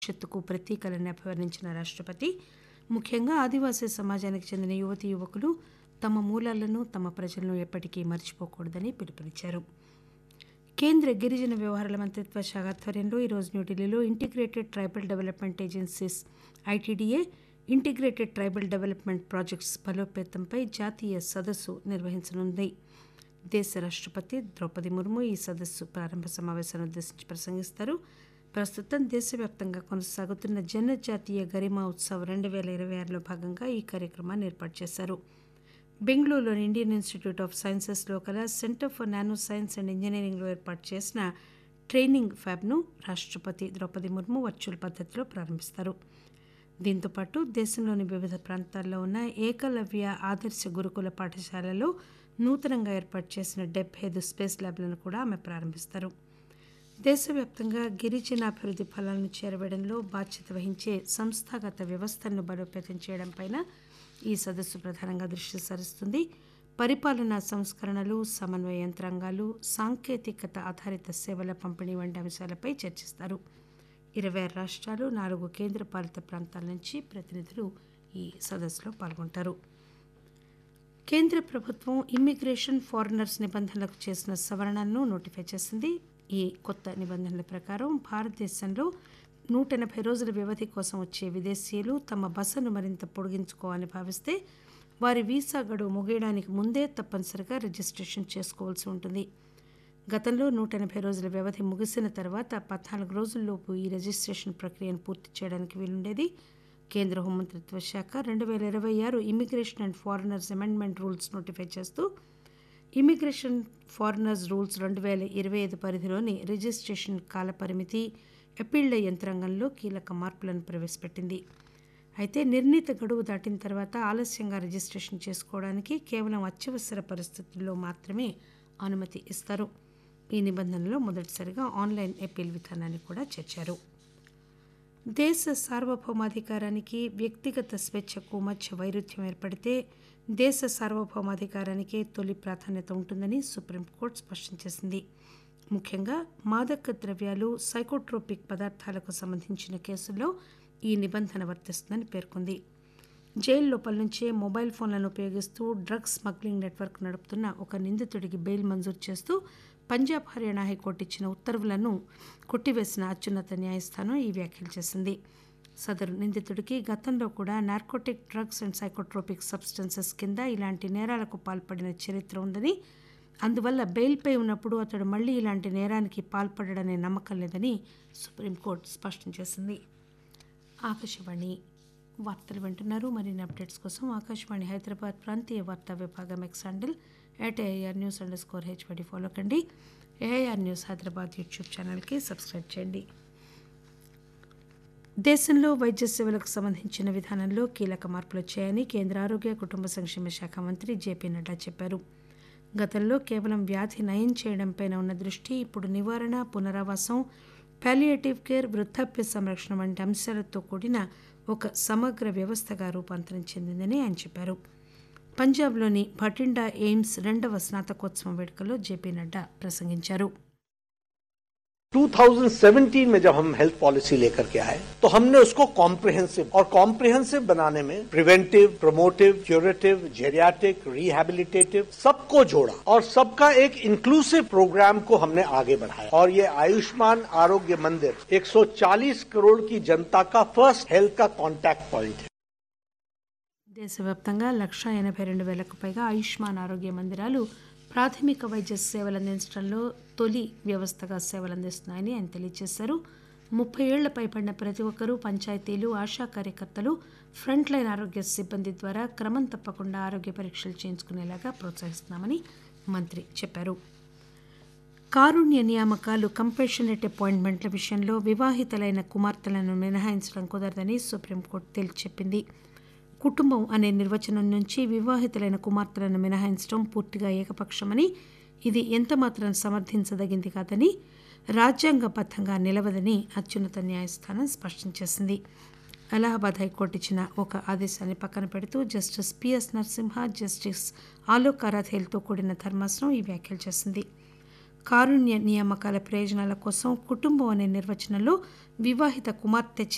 భవిష్యత్తుకు ప్రతీకలని అభివర్ణించిన రాష్టపతి ముఖ్యంగా ఆదివాసీ సమాజానికి చెందిన యువతీ యువకులు తమ మూలాలను తమ ప్రజలను ఎప్పటికీ మర్చిపోకూడదని పిలుపునిచ్చారు కేంద్ర గిరిజన వ్యవహారాల మంత్రిత్వ శాఖ ఆధ్వర్యంలో ఈరోజు న్యూఢిల్లీలో integrated tribal development agencies ITDA integrated tribal development projects బలోపేతంపై జాతీయ సదస్సు నిర్వహించనుంది దేశ రాష్టపతి ద్రౌపది ముర్ము ఈ సదస్సు ప్రారంభ సమావేశాన్ని ఉద్దేశించి ప్రసంగిస్తారు ప్రస్తుతం దేశవ్యాప్తంగా కొనసాగుతున్న జనజాతీయ గరిమా ఉత్సవ్ రెండు వేల ఇరవై ఆరులో భాగంగా ఈ కార్యక్రమాన్ని ఏర్పాటు చేశారు బెంగళూరులోని ఇండియన్ ఇన్స్టిట్యూట్ ఆఫ్ సైన్సెస్లో కల centre for nano science and ఇంజనీరింగ్లో ఏర్పాటు చేసిన ట్రైనింగ్ ఫ్యాబ్ను రాష్టపతి ద్రౌపది ముర్ము వర్చువల్ పద్ధతిలో ప్రారంభిస్తారు దీంతోపాటు దేశంలోని వివిధ ప్రాంతాల్లో ఉన్న ఏకలవ్య ఆదర్శ గురుకుల పాఠశాలలో నూతనంగా ఏర్పాటు చేసిన డెబ్బై ఐదు స్పేస్ ల్యాబ్లను కూడా ఆమె ప్రారంభిస్తారు దేశవ్యాప్తంగా గిరిజన అభివృద్ధి ఫలాలను చేరవేయడంలో బాధ్యత వహించే సంస్థాగత వ్యవస్థలను బలోపేతం చేయడంపైన ఈ సదస్సు ప్రధానంగా దృష్టి సారిస్తుంది పరిపాలనా సంస్కరణలు సమన్వయ యంత్రాంగాలు సాంకేతికత ఆధారిత సేవల పంపిణీ వంటి అంశాలపై చర్చిస్తారు ఇరవై ఆరు రాష్ట్రాలు నాలుగు కేంద్రపాలిత ప్రాంతాల నుంచి ప్రతినిధులు ఈ సదస్సులో పాల్గొంటారు కేంద్ర ప్రభుత్వం ఇమ్మిగ్రేషన్ ఫారినర్స్ నిబంధనలకు చేసిన సవరణలను నోటిఫై చేసింది ఈ కొత్త నిబంధనల ప్రకారం భారతదేశంలో నూట ఎనభై రోజుల వ్యవధి కోసం వచ్చే విదేశీయులు తమ బసను మరింత పొడిగించుకోవాలని భావిస్తే వారి వీసా గడువు ముగియడానికి ముందే తప్పనిసరిగా రిజిస్ట్రేషన్ చేసుకోవాల్సి ఉంటుంది గతంలో నూట ఎనభై రోజుల వ్యవధి ముగిసిన తర్వాత పద్నాలుగు రోజుల్లోపు ఈ రిజిస్ట్రేషన్ ప్రక్రియను పూర్తి చేయడానికి వీలుండేది కేంద్ర హోంమంత్రిత్వ శాఖ రెండు వేల ఇరవై ఆరు immigration and foreigners amendment rules notify చేస్తూ ఇమిగ్రేషన్ ఫారినర్స్ రూల్స్ రెండు వేల ఇరవై ఐదు పరిధిలోని రిజిస్ట్రేషన్ కాలపరిమితి అప్పీళ్ల యంత్రాంగంలో కీలక మార్పులను ప్రవేశపెట్టింది అయితే నిర్ణీత గడువు దాటిన తర్వాత ఆలస్యంగా రిజిస్ట్రేషన్ చేసుకోవడానికి కేవలం అత్యవసర పరిస్థితుల్లో మాత్రమే అనుమతి ఇస్తారు ఈ నిబంధనలో మొదటిసారిగా ఆన్లైన్ అప్పీల్ విధానాన్ని కూడా చేర్చారు దేశ సార్వభౌమాధికారానికి వ్యక్తిగత స్వేచ్ఛకు మధ్య వైరుధ్యం ఏర్పడితే దేశ సార్వభౌమాధికారానికే తొలి ప్రాధాన్యత ఉంటుందని సుప్రీంకోర్టు స్పష్టం చేసింది ముఖ్యంగా మాదక ద్రవ్యాలు సైకోట్రోపిక్ పదార్థాలకు సంబంధించిన కేసుల్లో ఈ నిబంధన వర్తిస్తుందని పేర్కొంది జైలు లోపల నుంచే మొబైల్ ఫోన్లను ఉపయోగిస్తూ డ్రగ్స్ స్మగ్లింగ్ నెట్వర్క్ నడుపుతున్న ఒక నిందితుడికి బెయిల్ మంజూరు చేస్తూ పంజాబ్ హర్యానా హైకోర్టు ఇచ్చిన ఉత్తర్వులను కొట్టివేసిన అత్యున్నత న్యాయస్థానం ఈ వ్యాఖ్యలు చేసింది సదరు నిందితుడికి గతంలో కూడా narcotic drugs and psychotropic substances కింద ఇలాంటి నేరాలకు పాల్పడిన చరిత్ర ఉందని అందువల్ల బెయిల్పై ఉన్నప్పుడు అతడు మళ్లీ ఇలాంటి నేరానికి పాల్పడడనే నమ్మకం లేదని సుప్రీంకోర్టు స్పష్టం చేసింది ఆకాశవాణి వార్తలు వింటున్నారు మరిన్ని అప్డేట్స్ కోసం ఆకాశవాణి హైదరాబాద్ ప్రాంతీయ వార్తా విభాగం X handle at AIR news underscore HYD follow కండి ఏఐఆర్ న్యూస్ హైదరాబాద్ యూట్యూబ్ ఛానల్కి సబ్స్క్రైబ్ చేయండి దేశంలో వైద్య సేవలకు సంబంధించిన విధానంలో కీలక మార్పులు వచ్చాయని కేంద్ర ఆరోగ్య కుటుంబ సంక్షేమ శాఖ మంత్రి జేపీ నడ్డా చెప్పారు గతంలో కేవలం వ్యాధి నయం చేయడంపైన ఉన్న దృష్టి ఇప్పుడు నివారణ పునరావాసం పాలియేటివ్ కేర్ వృద్ధాప్య సంరక్షణ వంటి అంశాలతో కూడిన ఒక సమగ్ర వ్యవస్థగా రూపాంతరం చెందిందని ఆయన చెప్పారు పంజాబ్లోని భటిండా ఎయిమ్స్ రెండవ స్నాతకోత్సవం వేడుకలో జేపీ నడ్డా ప్రసంగించారు 2017 में जब हम हेल्थ पॉलिसी लेकर के आए तो हमने उसको कॉम्प्रिहेंसिव और कॉम्प्रिहेंसिव बनाने में preventive promotive curative geriatric rehabilitative सबको जोड़ा और सबका एक इंक्लूसिव प्रोग्राम को हमने आगे बढ़ाया और ये आयुष्मान आरोग्य मंदिर 140 करोड़ की जनता का फर्स्ट हेल्थ का कॉन्टैक्ट पॉइंट है దేశవ్యాప్తంగా లక్ష ఎనభై రెండు వేలకు పైగా ఆయుష్మాన్ ఆరోగ్య మందిరాలు ప్రాథమిక వైద్య సేవలు అందించడంలో తొలి వ్యవస్థగా సేవలు అందిస్తున్నాయని ఆయన తెలియజేశారు ముప్పై ఏళ్ల పైబడిన ప్రతి ఒక్కరూ పంచాయతీలు ఆశా కార్యకర్తలు ఫ్రంట్ లైన్ ఆరోగ్య సిబ్బంది ద్వారా క్రమం తప్పకుండా ఆరోగ్య పరీక్షలు చేయించుకునేలాగా ప్రోత్సహిస్తున్నామని మంత్రి చెప్పారు కారుణ్య నియామకాలు కంపేషనెట్ అపాయింట్మెంట్ల విషయంలో వివాహితులైన కుమార్తెలను మినహాయించడం కుదరదని సుప్రీంకోర్టు తేల్చి చెప్పింది కుటుంబం అనే నిర్వచనం నుంచి వివాహితులైన కుమార్తెలను మినహాయించడం పూర్తిగా ఏకపక్షమని ఇది ఎంతమాత్రం సమర్థించదగింది కాదని రాజ్యాంగబద్ధంగా నిలవదని అత్యున్నత న్యాయస్థానం స్పష్టం చేసింది అలహాబాద్ హైకోర్టు ఇచ్చిన ఒక ఆదేశాన్ని పక్కన పెడుతూ justice P S Narasimha justice Alok ఆరాధేలతో కూడిన ధర్మాసనం ఈ వ్యాఖ్యలు చేసింది కారుణ్య నియామకాల ప్రయోజనాల కోసం కుటుంబం అనే నిర్వచనంలో వివాహిత కుమార్తె